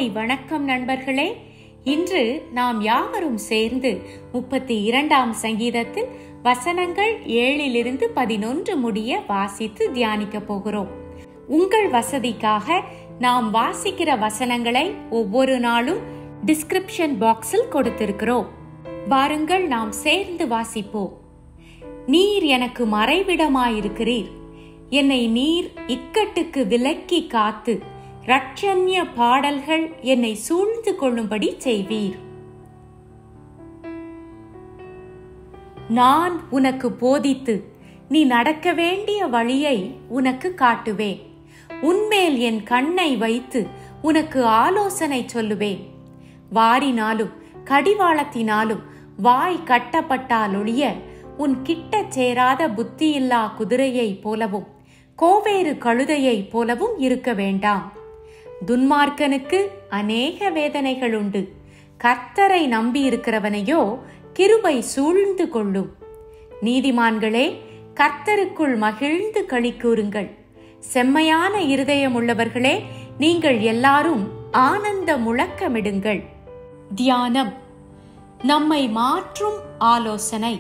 வணக்கம் நண்பர்களே இன்று நாம் யாவரும் சேர்ந்து முப்பத்தி இரண்டாம் சங்கீதத்தில் வசனங்கள் ஏழிலிருந்து பதினொன்று முடிய வாசித்து தியானிக்க போகிறோம் உங்கள் வசதிக்காக நாம் வாசிக்கிற வசனங்களை ஒவ்வொரு நாளும் டிஸ்கிரிப்ஷன் பாக்ஸில் கொடுத்திருக்கிறோம் வாருங்கள் நாம் சேர்ந்து வாசிப்போம் நீர் எனக்கு மறைவிடமாயிருக்கிறீர் என்னை நீர் இக்கட்டுக்கு விலக்கி காத்து ரட்சண்ய பாடல்கள் என்னை சூழ்ந்து கொள்ளும்படி செய்வீர் நான் உனக்கு போதித்து நீ நடக்க வேண்டிய வழியை உனக்கு காட்டுவேன் உன்மேல் என் கண்ணை வைத்து உனக்கு ஆலோசனை சொல்லுவேன் வாரினாலும் கடிவாளத்தினாலும் வாய் கட்டப்பட்டாலொழிய உன் கிட்ட சேராத புத்தியில்லா குதிரையைப் போலவும் கோவேறு கழுதையைப் போலவும் இருக்க வேண்டாம் துன்மார்க்கனுக்கு அநேக வேதனைகள் உண்டு கர்த்தரை நம்பி இருக்கிறவனையோ கிருபை சூழ்ந்து கொள்ளும் நீதிமான்களே கர்த்தருக்குள் மகிழ்ந்து களி கூறுங்கள் செம்மையான இருதயம் உள்ளவர்களே நீங்கள் எல்லாரும் ஆனந்த முழக்கமிடுங்கள் தியானம் நம்மை மாற்றும் ஆலோசனை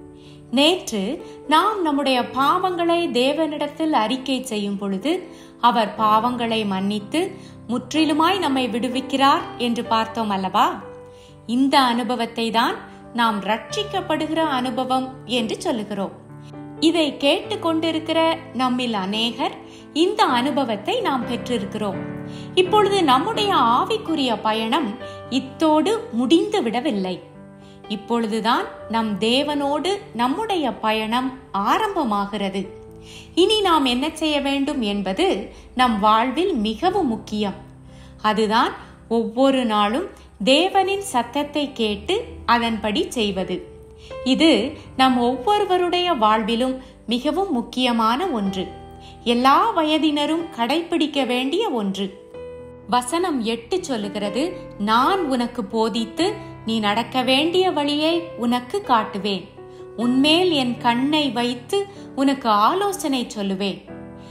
நேற்று நாம் நம்முடைய பாவங்களை தேவனிடத்தில் அறிக்கை செய்யும் பொழுது அவர் பாவங்களை மன்னித்து முற்றிலுமாய் நம்மை விடுவிக்கிறார் என்று பார்த்தோம் அல்லவா இந்த அனுபவத்தை தான் நாம் ரட்சிக்கப்படுகிற அனுபவம் என்று சொல்லுகிறோம் இதை கேட்டு கொண்டிருக்கிற நம்மில் அநேகர் இந்த அனுபவத்தை நாம் பெற்றிருக்கிறோம் இப்பொழுது நம்முடைய ஆவிக்குரிய பயணம் இத்தோடு முடிந்து விடவில்லை இப்பொழுதுதான் நம் தேவனோடு நம்முடைய பயணம் ஆரம்பமாகிறது இனி நாம் என்ன செய்ய வேண்டும் என்பது நம் வாழ்வில் மிகவும் முக்கியம் அதுதான் ஒவ்வொரு நாளும் தேவனின் சத்தத்தை கேட்டு அதன்படி செய்வது இது நம் ஒவ்வொருவருடைய வாழ்விலும் மிகவும் முக்கியமான ஒன்று எல்லா வயதினரும் கடைபிடிக்க வேண்டிய ஒன்று வசனம் எட்டு சொல்லுகிறது நான் உனக்கு போதித்து நீ நடக்க வேண்டிய வழியை உனக்கு காட்டுவேன் உன்மேல் என் கண்ணை வைத்து உனக்கு ஆலோசனை சொல்லுவேன்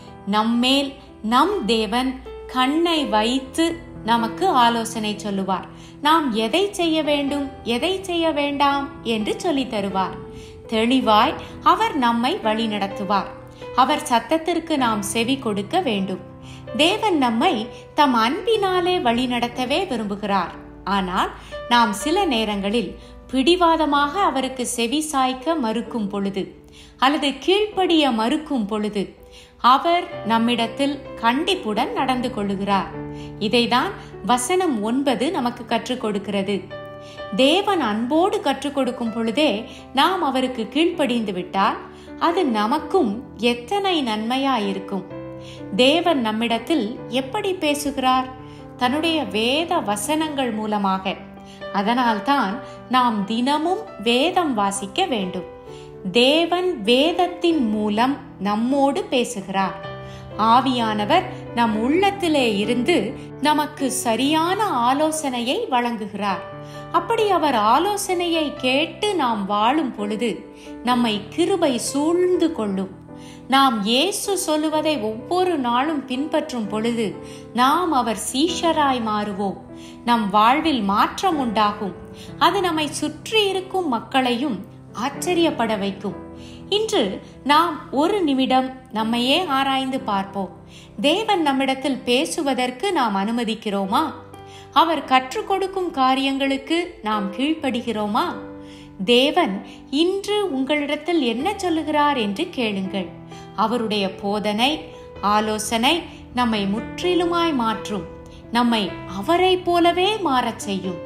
நம்மேல் நம் தேவன் கண்ணை வைத்து நமக்கு ஆலோசனை சொல்லுவார் நாம் எதை செய்ய வேண்டும் எதை செய்ய வேண்டாம் என்று சொல்லி தருவார் தெளிவாய் அவர் நம்மை வழி நடத்துவார் அவர் சத்தத்திற்கு நாம் செவி கொடுக்க வேண்டும் தேவன் நம்மை தம் அன்பினாலே வழி நடத்தவே விரும்புகிறார் ஆனால் நாம் சில நேரங்களில் பிடிவாதமாக அவருக்கு செவி சாய்க்க மறுக்கும் பொழுது அல்லது கீழ்ப்படிய மறுக்கும் பொழுது அவர் நம்மிடத்தில் கண்டிப்புடன் நடந்து கொள்ளுகிறார் இதைதான் வசனம் ஒன்பது நமக்கு கற்றுக் கொடுக்கிறது தேவன் அன்போடு கற்றுக் கொடுக்கும் பொழுதே நாம் அவருக்கு கீழ்ப்படிந்து விட்டால் அது நமக்கும் எத்தனை நன்மையாயிருக்கும் தேவன் நம்மிடத்தில் எப்படி பேசுகிறார் தன்னுடைய வேத வசனங்கள் மூலமாக அதனால்தான் நாம் தினமும் வேதம் வாசிக்க வேண்டும் தேவன் வேதத்தின் மூலம் நம்மோடு பேசுகிறார் ஆவியானவர் நம் உள்ளத்திலே இருந்து நமக்கு சரியான ஆலோசனையை வழங்குகிறார் அப்படி அவர் ஆலோசனையை கேட்டு நாம் வாழும் பொழுது நம்மை கிருபை சூழ்ந்து கொள்ளும் நாம் இயேசு சொல்லுவதை ஒவ்வொரு நாளும் பின்பற்றும் பொழுது நாம் அவர் சீஷராய் மாறுவோம் நம் வாழ்வில் மாற்றம் உண்டாகும் அது நம்மை சுற்றி இருக்கும் மக்களையும் ஆச்சரியப்பட வைக்கும் இன்று நாம் ஒரு நிமிடம் நம்மையே ஆராய்ந்து பார்ப்போம் தேவன் நம்மிடத்தில் பேசுவதற்கு நாம் அனுமதிக்கிறோமா அவர் கற்றுக் கொடுக்கும் காரியங்களுக்கு நாம் கீழ்ப்படுகிறோமா தேவன் இன்று உங்களிடத்தில் என்ன சொல்லுகிறார் என்று கேளுங்கள் அவருடைய போதனை ஆலோசனை நம்மை முற்றிலுமாய் மாற்றும் நம்மை அவரை போலவே மாறச் செய்யும்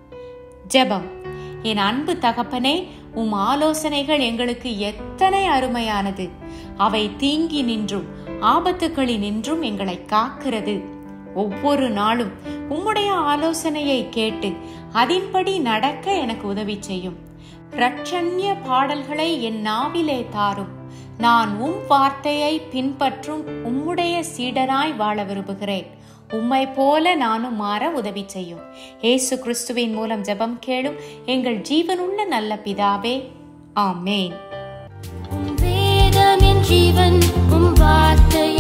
ஜெபம் என் அன்பு தகப்பனே உம் ஆலோசனைகள் எங்களுக்கு எத்தனை அருமையானது அவை தீங்கி நின்றும் ஆபத்துகளினின்றும் எங்களை காக்கிறது ஒவ்வொரு நாளும் உம்முடைய ஆலோசனையை கேட்டு அதன்படி நடக்க எனக்கு உதவி செய்யும் ரட்சண்ய பாடல்களை என் நாவிலே தாரும் நான் உம் வார்த்தையை பின்பற்றும் உம்முடைய சீடனாய் வாழ விரும்புகிறேன் உம்மை போல நானும் மாற உதவி செய்யும் ஏசு கிறிஸ்துவின் மூலம் ஜெபம் கேளும் எங்கள் ஜீவனுள்ள நல்ல பிதாவே ஆமேன் உம் வேதம் என் ஜீவன் உம் வார்த்தை